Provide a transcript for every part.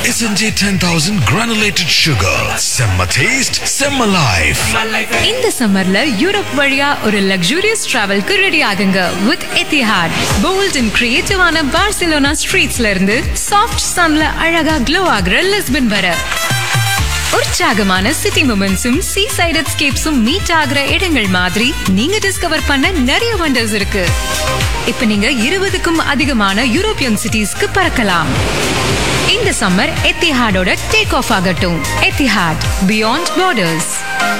SNJ 10000 granulated sugar. Semma taste, Semma life. இந்த சம்மர்ல Europe வழியா ஒரு லக்ஸூரியஸ் டிராவல்க்கு ரெடி ஆகுங்க வித் எத்திஹாட் போல்ட் அண்ட் கிரியேட்டிவான பார்சிலோனா ஸ்ட்ரீட்ஸ்ல இருந்து சாஃப்ட் சன்ல அழகா க்ளோ ஆகுற லிஸ்பன் வர உற்சாகமான சிட்டி மூமெண்ட்ஸும் சீ சைட் எஸ்கேப்ஸும் மீட் ஆகுற இடங்கள் மாதிரி நீங்க டிஸ்கவர் பண்ண நிறைய வண்டர்ஸ் இருக்கு இப்ப நீங்க இருபதுக்கும் அதிகமான யூரோப்பியன் சிட்டிஸ்க்கு பறக்கலாம் இந்த சம்மர் எத்திஹாடோட டேக் ஆஃப் ஆகட்டும் Etihad beyond borders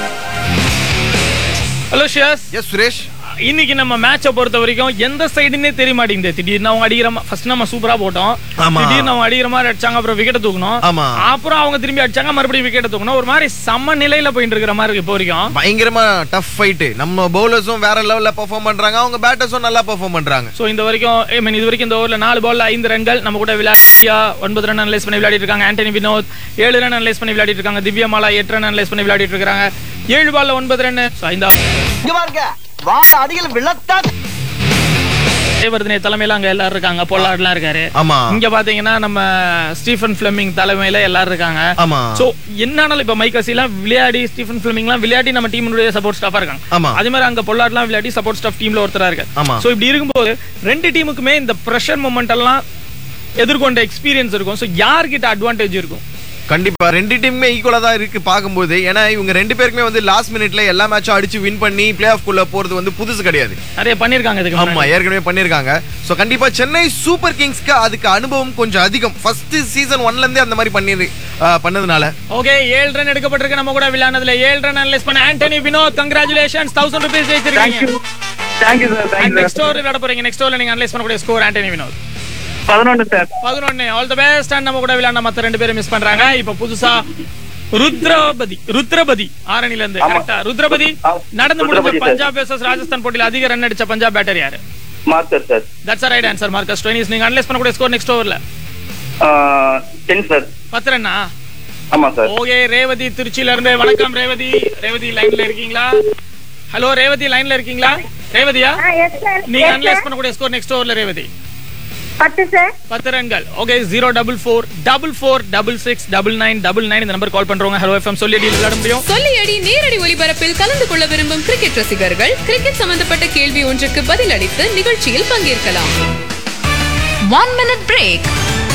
hello Shiyas S Suresh இன்னைக்கு நம்ம மேட்சை பொறுத்த வரைக்கும் எந்த சைடுன்னே தெரிய மாட்டேங்குது திடீர்னு அவங்க அடிக்கிற ஃபர்ஸ்ட் நம்ம சூப்பரா போட்டோம் ஆமா. திடீர்னு அவங்க அடிக்கிற மாதிரி அடிச்சாங்க அப்புறம் விக்கெட் தூக்கணும் ஆமா. அப்புறம் அவங்க திரும்பி அடிச்சாங்க மறுபடியும் விக்கெட் தூக்கணும் ஒரு மாதிரி சம நிலையில போயிட்டு இருக்கிற மாதிரி இருக்கு இப்போ வரைக்கும் பயங்கரமா டஃப் ஃபைட் நம்ம பவுலர்ஸும் வேற லெவல்ல பெர்ஃபார்ம் பண்றாங்க அவங்க பேட்டர்ஸும் நல்லா பெர்ஃபார்ம் பண்றாங்க சோ இந்த வரைக்கும் ஐ மீன் இது வரைக்கும் இந்த ஓவர்ல நாலு பால்ல ஐந்து ரன்கள் நம்ம கூட விளையாடியா ஒன்பது ரன் அனலைஸ் பண்ணி விளையாடிட்டு இருக்காங்க ஆண்டனி வினோத் ஏழு ரன் அனலைஸ் பண்ணி விளையாடிட்டு இருக்காங்க திவ்யா மாலா எட்டு ரன் அனலைஸ் பண்ணி விளையாடிட்டு இருக்காங்க ஏழு பால்ல ஒன்பது ரன் இந்த இங்க பாருங்க வார அடிகள் விழத்தான் தேவர்தனை தலைமையில அங்க எல்லாரும் இருக்காங்க பொல்லாட்லாம் இருக்காரு ஆமா இங்க பாத்தீங்கன்னா நம்ம ஸ்டீஃபன் பிளமிங் தலைமையில எல்லாரும் இருக்காங்க ஆமா சோ என்னாலும் இப்ப மைக் எல்லாம் விளையாடி ஸ்டீஃபன் பிளமிங்லாம் விளையாடி நம்ம டீமுடைய சப்போர்ட் ஸ்டாஃபா இருக்காங்க ஆமா. அதே மாதிரி அங்க பொல்லாட்லாம் விளையாடி சப்போர்ட் ஸ்டாஃப் டீம்ல ஒருத்தரா இருக்கு ஆமா. சோ இப்படி இருக்கும்போது ரெண்டு டீமுக்குமே இந்த பிரஷர் மூமெண்ட் எல்லாம் எதிர்கொண்ட எக்ஸ்பீரியன்ஸ் இருக்கும் சோ யார்கிட்ட அட்வான்டேஜ் இருக்கும் கண்டிப்பா ரெண்டு டீமுமே ஈக்குவலா தான் இருக்கு பார்க்கும்போது ஏன்னா இவங்க ரெண்டு பேருக்குமே வந்து லாஸ்ட் மினிட்ல எல்லா மேட்சும் அடிச்சு வின் பண்ணி பிளே ஆஃப் குள்ள போறது வந்து புதுசு கிடையாது நிறைய பண்ணிருக்காங்க இதுக்கு ஆமா ஏற்கனவே பண்ணிருக்காங்க சோ கண்டிப்பா சென்னை சூப்பர் கிங்ஸ்க்கு அதுக்கு அனுபவம் கொஞ்சம் அதிகம் ஃபர்ஸ்ட் சீசன் ஒன்ல இருந்தே அந்த மாதிரி பண்ணி பண்ணதுனால ஓகே ஏழு ரன் எடுக்கப்பட்டிருக்கு நம்ம கூட விளையாடுனதுல ஏழு ரன் அனலைஸ் பண்ண Antony Vinod congratulations thousand rupees ஜெயிச்சிருக்கீங்க thank you sir thank you next over விளையாட போறீங்க நெக்ஸ்ட் ஓவர்ல நீங்க அனலைஸ் பண்ணக்கூடிய ஸ்கோர் ஆண்டனி வினோத் பதினொன்று சார் பதினொன்னு ஆல் தி பெஸ்ட் அண்ட் நம்ம கூட விளையாட மத்த ரெண்டு பேரும் மிஸ் பண்றாங்க இப்ப புதுசா ருத்ரபதி ருத்ரபதி ஆரணில இருந்து ஆமா. கரெக்டா ருத்ரபதி ஆ, நடந்து முடிஞ்ச ருத்ரபதி, sir. பஞ்சாப் வெர்சஸ் ராஜஸ்தான் போட்டியில அதிக ரன் அடிச்ச பஞ்சாப் பேட்டர் யாரு master sir that's right answer Marcus டுவெனிஸ் நீங்க அனலைஸ் பண்ணக்கூடிய ஸ்கோர் நெக்ஸ்ட் ஓவர்ல டென் சார் பத்து ரன்னா ஆமா சார் ஓகே ரேவதி திருச்சியில இருந்து வணக்கம் ரேவதி ரேவதி லைன்ல இருக்கீங்களா ஹலோ ரேவதி லைன்ல இருக்கீங்களா ரேவதியா ஆ, yes sir. நீங்க Yes அனலைஸ் sir. பண்ணக்கூடிய ஸ்கோர் நெக்ஸ்ட் ஓவர்ல ரேவதி பத்து சார் பத்து ரன்கள் okay zero double four double four double six double nine double nine இந்த நம்பர் கால் பண்றவங்க ஹலோ எஃப்எம் சொல்லி டீல் விளையாட முடியும் சொல்லியடி நேரடி ஒளிபரப்பில் கலந்து கொள்ள விரும்பும் கிரிக்கெட் ரசிகர்கள் கிரிக்கெட் சம்பந்தப்பட்ட கேள்வி ஒன்றுக்கு பதிலளித்து நிகழ்ச்சியில் பங்கேற்கலாம் ஒன் மினிட் பிரேக்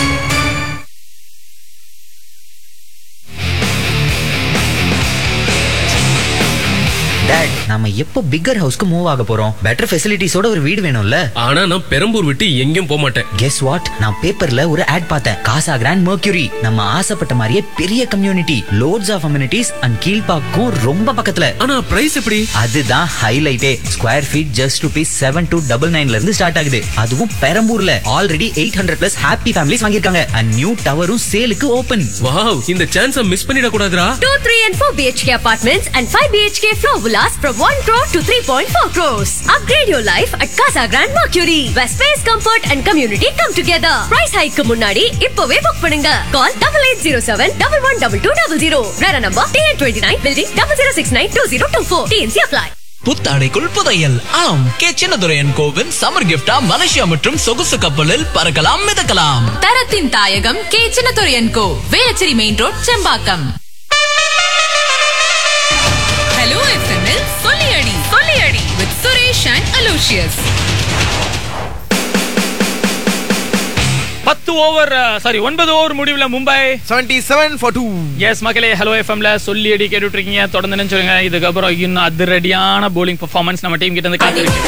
டாட் நாம எப்போ பிக்கர் ஹவுஸ்க்கு மூவ் ஆக போறோம் பெட்டர் ஃபெசிலிட்டிஸோட ஒரு வீடு வேணும்ல ஆனா நான் பெரம்பூர் விட்டு எங்கேயும் போக மாட்டேன் கெஸ் வாட் நான் பேப்பர்ல ஒரு ஆட் பார்த்தேன் காசா கிராண்ட் மர்க்யூரி நம்ம ஆசைப்பட்ட மாதிரியே பெரிய community lots of amenities and கீழ்பாக்கும் ரொம்ப பக்கத்துல ஆனா பிரைஸ் எப்படி அதுதான் ஹைலைட்டே square feet just rupees seven two double நைன்ல இருந்து ஸ்டார்ட் ஆகுது அதுவும் பெரம்பூர்ல already eight hundred plus happy families வாங்கியிருக்காங்க அண்ட் நியூ டவரும் சேலுக்கு ஓபன் வாவ் இந்த சான்ஸ மிஸ் பண்ணிட கூடாதுடா 2, 3 and 4 BHK apartments and 5 BHK floor villas from 1 crore to 3.4 crores. Upgrade your life at Casa Grand Mercury, where space, comfort and community come together. Price hike க்கு முன்னாடி இப்பவே book பண்ணுங்க. Call 8807 112200. Rara number TN29 building 00692024. TNC apply. புத்தாடைக்குள் புதையல் ஆம் K Chinnathuraiyan கோவின் summer கிஃப்டா Malaysia மற்றும் சொகுசு கப்பலில் பறக்கலாம் மிதக்கலாம் தரத்தின் தாயகம் K Chinnathuraiyan Co Velachery main road Sembakkam hello எஃப்எம்எல் சொல்லியடி சொல்லியடி வித் சுரேஷ் அண்ட் அலோஷியஸ் பத்து ஓவர் சாரி ஒன்பது ஓவர் முடிவுல Mumbai seventy seven for two yes மக்களே ஹலோ எஃப்எம்ல சொல்லி அடி கேட்டுட்டு இருக்கீங்க தொடர்ந்து நினைச்சிருங்க இதுக்கப்புறம் இன்னும் அதிரடியான போலிங் பெர்ஃபார்மன்ஸ் நம்ம டீம் கிட்ட இருந்து காத்திருக்கு